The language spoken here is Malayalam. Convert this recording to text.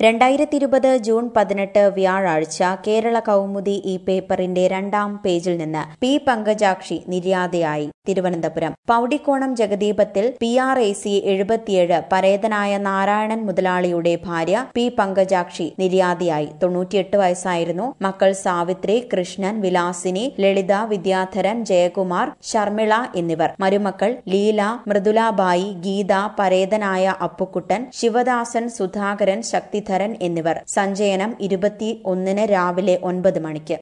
രണ്ടായിരത്തി ഇരുപത് ജൂൺ പതിനെട്ട് വ്യാഴാഴ്ച കേരള കൗമുദി ഈ പേപ്പറിന്റെ രണ്ടാം പേജിൽ നിന്ന് പി പങ്കജാക്ഷി നിര്യാതയായി തിരുവനന്തപുരം പൌടിക്കോണം ജഗദീപത്തിൽ പി ആർ എ സി എഴുപത്തിയേഴ് പരേതനായ നാരായണൻ മുതലാളിയുടെ ഭാര്യ പി പങ്കജാക്ഷി നിര്യാതയായി തൊണ്ണൂറ്റിയെട്ട് വയസ്സായിരുന്നു മക്കൾ സാവിത്രി കൃഷ്ണൻ വിലാസിനി ലളിത വിദ്യാധരൻ ജയകുമാർ ശർമിള എന്നിവർ മരുമക്കൾ ലീല മൃദുലാബായി ഗീത പരേതനായ അപ്പുക്കുട്ടൻ ശിവദാസൻ സുധാകരൻ ശക്തിധരൻ എന്നിവർ സഞ്ചയനം ഇരുപത്തി ഒന്നിന് രാവിലെ ഒൻപത് മണിക്ക്